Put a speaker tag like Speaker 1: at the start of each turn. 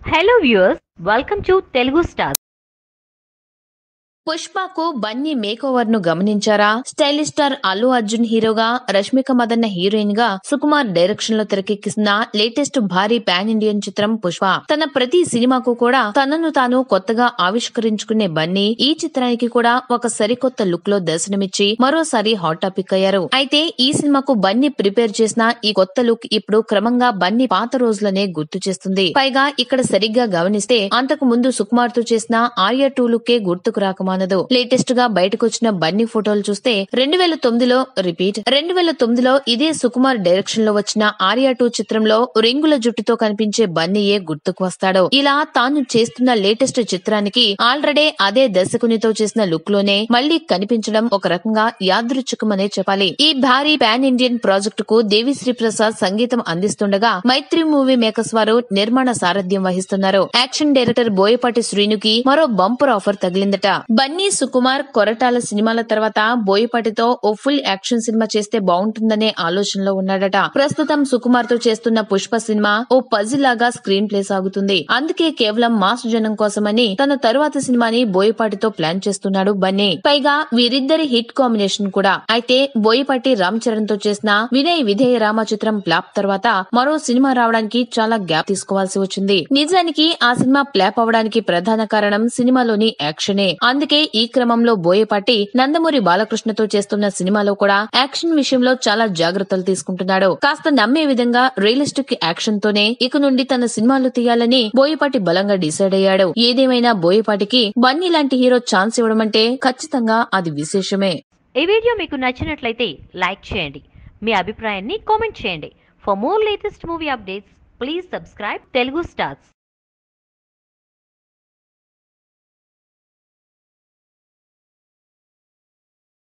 Speaker 1: hello viewers welcome to Telugu star
Speaker 2: పుష్పకు Bunny makeover ను గమనించారా స్టైలిష్ స్టార్ అల్లు అర్జున్ హీరోగా రష్మిక మదన్న హీరోయిన్ గా సుకుమార్ డైరెక్షన్ లో తెరకెక్కిస్తున్న లేటెస్ట్ భారీ పాన్ ఇండియన్ చిత్రం పుష్ప తన ప్రతి సినిమాకు కూడా తనను తాను కొత్తగా ఆవిష్కరించుకునే బన్నీ ఈ చిత్రానికి కూడా ఒక సరికొత్త లుక్ లో దర్శనమిచ్చి మరోసారి హాట్ టాపిక్ అయ్యారు అయితే ఈ సినిమాకు బన్నీ ప్రిపేర్ చేసిన ఈ కొత్త లుక్ ఇప్పుడు క్రమంగా బన్నీ పాత రోజులనే గుర్తు చేస్తుంది పైగా ఇక్కడ సరిగ్గా గమనిస్తే అంతకు ముందు సుకుమార్ తో చేసిన ఆర్య టూ లుక్కే గుర్తుకు రాకమానదు లేటెస్ట్ గా బయటకు వచ్చిన బన్నీ ఫోటోలు చూస్తే రెండు వేల తొమ్మిదిలో రిపీట్ రెండు వేల తొమ్మిదిలో ఇదే సుకుమార్ డైరెక్షన్ లో వచ్చిన ఆర్య టూ చిత్రంలో రింగుల జుట్టుతో కనిపించే బన్నీయే గుర్తుకు వస్తాడు ఇలా తాను చేస్తున్న లేటెస్ట్ చిత్రానికి ఆల్రెడీ అదే దర్శకునితో చేసిన లుక్ లోనే మళ్లీ కనిపించడం ఒక రకంగా యాదృచ్ఛికమనే చెప్పాలి ఈ భారీ పాన్ ఇండియన్ ప్రాజెక్టు కు దేవిశ్రీ ప్రసాద్ సంగీతం అందిస్తుండగా మైత్రి మూవీ మేకర్స్ వారు నిర్మాణ సారథ్యం వహిస్తున్నారు యాక్షన్ డైరెక్టర్ బోయపాటి శ్రీనుకి మరో బంపర్ ఆఫర్ తగిలిందట బన్నీ సుకుమార్ కొరటాల సినిమాల తర్వాత బోయపాటితో ఓ ఫుల్ యాక్షన్ సినిమా చేస్తే బాగుంటుందనే ఆలోచనలో ఉన్నాడట ప్రస్తుతం సుకుమార్ తో చేస్తున్న పుష్ప సినిమా ఓ పజిల్ లాగా స్క్రీన్ ప్లే సాగుతుంది అందుకే కేవలం మాస్ జనం కోసమని తన తరువాత సినిమాని బోయపాటితో ప్లాన్ చేస్తున్నాడు బన్నీ పైగా వీరిద్దరి హిట్ కాంబినేషన్ కూడా అయితే బోయపాటి రామ్ చరణ్ తో చేసిన వినయ్ విధేయ రామ చిత్రం ఫ్లాప్ తర్వాత మరో సినిమా రావడానికి చాలా గ్యాప్ తీసుకోవాల్సి వచ్చింది నిజానికి ఆ సినిమా ఫ్లాప్ అవడానికి ప్రధాన కారణం సినిమాలోని యాక్షనే అందుకే ఈ క్రమంలో బోయపాటి నందమూరి బాలకృష్ణతో చేస్తున్న సినిమాలో కూడా యాక్షన్ విషయంలో చాలా జాగ్రత్తలు తీసుకుంటున్నాడు కాస్త నమ్మే విధంగా రియలిస్టిక్ యాక్షన్ తోనే ఇక నుండి తన సినిమాలు తీయాలని బోయపాటి బలంగా డిసైడ్ అయ్యాడు ఏదేమైనా బోయపాటికి బన్నీ లాంటి హీరో ఛాన్స్ ఇవ్వడం అంటే ఖచ్చితంగా అది విశేషమే
Speaker 1: ఈ వీడియో మీకు నచ్చినట్లయితే లైక్ చేయండి మీ అభిప్రాయాన్ని కామెంట్ చేయండి for more latest movie updates please subscribe Telugu stars